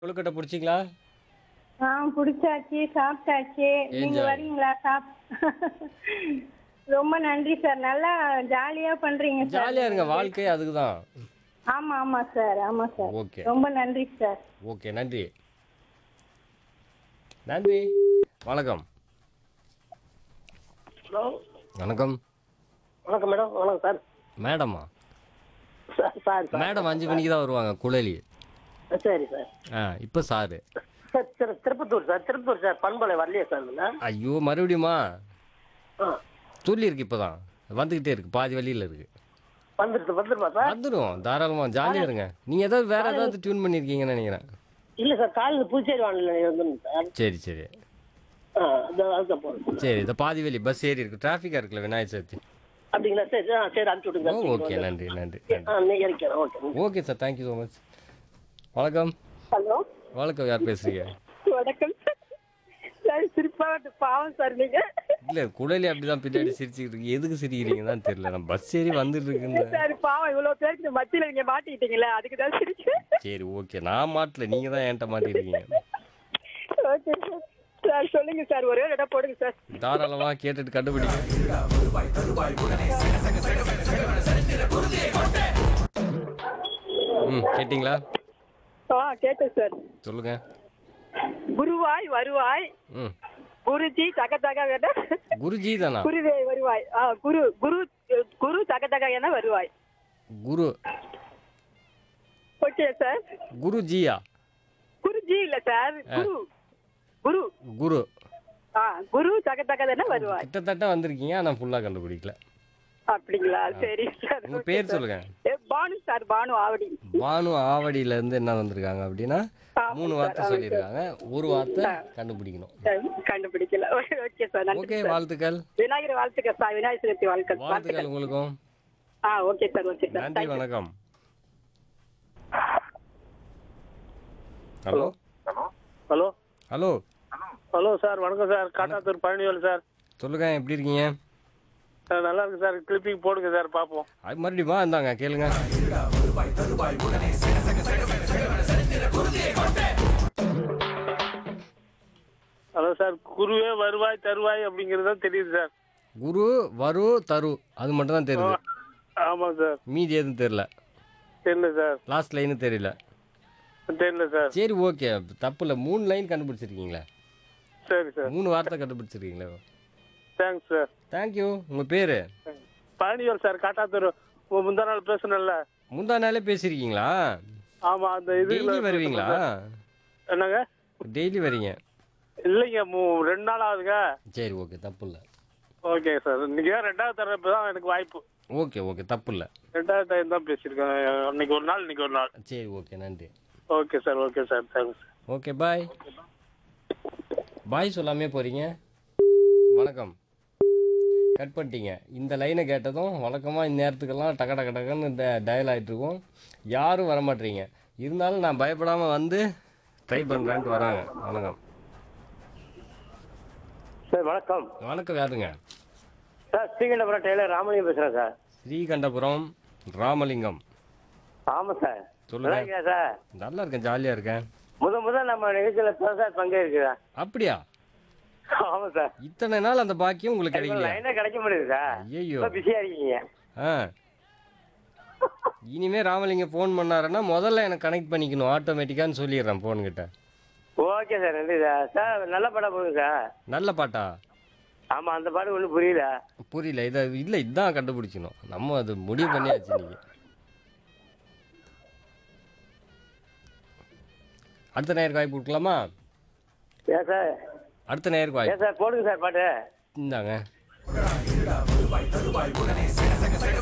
கொழுக்கட்டை பிடிச்சிங்களா ஆ பிடிச்சாச்சு சாப்பிட்டாச்சு நீங்க Enjoy. வரீங்களா சாப் ரொம்ப நன்றி சார் நல்லா ஜாலியா பண்றீங்க சார் ஜாலியாக இருங்க வாழ்க்கை அதுக்கு தான் ஆமா ஆமா சார் ஆமா சார் ஓகே ரொம்ப நன்றி சார் ஓகே நன்றி நன்றி வணக்கம் ஹலோ வணக்கம் வணக்கம் மேடம் வணக்கம் சார் மேடமா சார் சார் சார் மேடம் அஞ்சு மணிக்கு தான் வருவாங்க குழலி சரி சார் ஆ இப்போ சாரு சார் திரு திருப்பத்தூர் சார் திருப்பத்தூர் சார் பண்பலை வரலையே சார் இதுல ஐயோ மறுபடியுமா ஆ சொல்லியிருக்கு இப்போ தான் வந்துக்கிட்டே இருக்கு பாதி வழியில் இருக்கு வந்துருச்சு வந்துருமா சார் வந்துடும் தாராளமாக ஜாலியாக இருங்க நீங்கள் ஏதாவது வேற ஏதாவது டியூன் பண்ணியிருக்கீங்கன்னு நினைக்கிறேன் இல்லை சார் காலையில் புதுச்சேரி வானிலை வந்துருங்க சார் சரி சரி ஆ அது அதுதான் போகிறேன் சரி இந்த பாதி வழி பஸ் ஏறி இருக்கு டிராஃபிக்காக இருக்குல்ல விநாயகர் சதுர்த்தி அப்படிங்களா சரி ஆ சரி அனுப்பிச்சு விடுங்க ஓ ஓகே நன்றி நன்றி நன்றி ஆ நீங்கள் இருக்கிறேன் okay okay sir thank you so much வணக்கம் ஹலோ வணக்கம் யார் பேசுறீங்க வணக்கம் சார் சிரிப்பா பாவம் சார் நீங்க இல்லை குழலி அப்படிதான் பின்னாடி சிரிச்சுக்கிட்டு இருக்கு எதுக்கு சிரிக்கிறீங்க தான் தெரியல நான் பஸ் ஏறி வந்துட்டு இருக்குன்னு சார் பாவம் இவ்வளவு பேருக்கு மத்தியில நீங்க மாட்டிக்கிட்டீங்களே அதுக்கு தான் சிரிச்சேன் சரி ஓகே நான் மாட்டல நீங்கள் தான் என்கிட்ட மாட்டிருக்கீங்க ஓகே சார் சார் சொல்லுங்க சார் ஒரே ஒரு இடம் போடுங்க சார் தாராளமாக கேட்டுட்டு கண்டுபிடிங்க ம் கேட்டிங்களா ஆ கேட்டேன் சார் சொல்லுங்க குருவாய் வருவாய் ம் குருஜி தக தக என குருஜி தானா குருவே வருவாய் ஆ குரு குரு குரு தக தக என வருவாய் குரு ஓகே சார் குருஜியா குருஜி இல்ல சார் குரு குரு குரு ஆ குரு தக தக என வருவாய் கிட்டத்தட்ட வந்திருக்கீங்க ஆனால் ஃபுல்லாக கண்டுபிடிக்கல அப்படிங்களா சரி சார் உங்கள் பேர் சொல்லுங்க ஏ, பானு சார் பானு ஆவடி பானு ஆவடியில இருந்து என்ன வந்திருக்காங்க அப்படின்னா ஆமாம் மூணு சார், வார்த்தை ஆமாம் சொல்லியிருக்காங்க ஒரு வார்த்தை கண்டுபிடிக்கணும் சார், கண்டுபிடிக்கல ஓகே சார் நன்றி ஓகே சார். வாழ்த்துக்கள் விநாயகர் வாழ்த்துக்கள் சார் விநாயகர் சதுர்த்தி வாழ்த்துக்கள் வாழ்த்துக்கள் வாழ்த்துக்கள் உங்களுக்கும் ஆ ஓகே சார் ஓகே சார் நன்றி தேங்க்யூ வணக்கம் hello hello hello hello sir வணக்கம் சார் காட்டாத்தூர் பழனிவேல் சார் சொல்லுங்க எப்படி இருக்கீங்க சார் நல்லா இருக்கு சார் கிளிப்பிங் போடுங்க சார் பார்ப்போம் அது மறுபடியுமா இந்தாங்க கேளுங்க ஹலோ சார் குருவே வருவாய் தருவாய் அப்படிங்கிறது தான் தெரியுது சார் குரு வரு தரு அது மட்டும் தான் தெரியுது ஆமாம் சார் மீதி எதுவும் தெரியல தெரியல சார் லாஸ்ட் லைனு தெரியல தெரியல சார் சரி ஓகே தப்பு இல்லை மூணு லைன் கண்டுபிடிச்சிருக்கீங்களே சரி சார் மூணு வார்த்தை கண்டுபிடிச்சிருக்கீங்களே தேங்க்ஸ் சார் தேங்க்யூ உங்கள் பேர் பழனிவேல் சார் காட்டாத்தூர் உ- முந்தா நாள் பேசணும்ல முந்தா நாளே பேசியிருக்கீங்களா ஆமா அந்த இது டெய்லி வருவீங்களா என்னங்க டெய்லி வரீங்க இல்லைங்க மூ ரெண்டு நாள் ஆகுதுங்க சரி ஓகே தப்பு இல்லை ஓகே சார் இன்னைக்கு தான் ரெண்டாவது தடவை இப்போ தான் எனக்கு வாய்ப்பு ஓகே ஓகே தப்பு இல்லை ரெண்டாவது டைம் தான் பேசியிருக்கேன் அன்னைக்கு ஒரு நாள் இன்னைக்கு ஒரு நாள் சரி ஓகே நன்றி okay sir okay sir thanks okay bye bye சொல்லாமே போகிறீங்க வணக்கம் கட் பண்ணிட்டீங்க இந்த லைனை கேட்டதும் வழக்கமாக இந்த நேரத்துக்கெல்லாம் டக டக டகன்னு ட டயல் ஆகிட்டு இருக்கும் யாரும் வர மாட்டீங்க இருந்தாலும் நான் பயப்படாமல் வந்து ட்ரை பண்ணுறேன்ட்டு வராங்க வணக்கம் சார் வணக்கம் வணக்கம் யாருங்க சார் ஸ்ரீகண்டபுரம் டெய்லர் ராமலிங்கம் பேசுகிறேன் சார் ஸ்ரீகண்டபுரம் ராமலிங்கம் ஆமாம் சார் சொல்லுங்க. நல்லா இருக்கீங்களா சார் நல்லா இருக்கேன் ஜாலியாக இருக்கேன் முத முத நம்ம நிகழ்ச்சியில் இப்போ சார் பங்கு இருக்குதா அப்படியா ஆமாம் சார் இத்தனை நாள் அந்த பாக்கியம் உங்களுக்கு கிடைக்கலையா லைனே கிடைக்க முடியுது சார் ஐயோ ரொம்ப பிஸியாக இருக்கீங்க ஆ இனிமே ராமலிங்க ஃபோன் பண்ணாருன்னா முதல்ல எனக்கு கனெக்ட் பண்ணிக்கணும் ஆட்டோமேட்டிக்கான்னு சொல்லிடுறேன் ஃபோன்கிட்ட ஓகே சார் நன்றி சார் சார் நல்ல படம் போடுங்க சார் நல்ல பாட்டா ஆமாம் அந்த பாட்டு ஒன்றும் புரியல புரியல இதை இல்லை இதுதான் கண்டுபிடிக்கணும் நம்ம அது முடிவு பண்ணியாச்சு இன்னைக்கு அடுத்த நேருக்கு வாய்ப்பு கொடுக்கலாமா ஏன் சார் அடுத்த நேருக்கு வாய்ப்பு ஏன் சார் போடுங்க சார் பாட்டு இந்தாங்க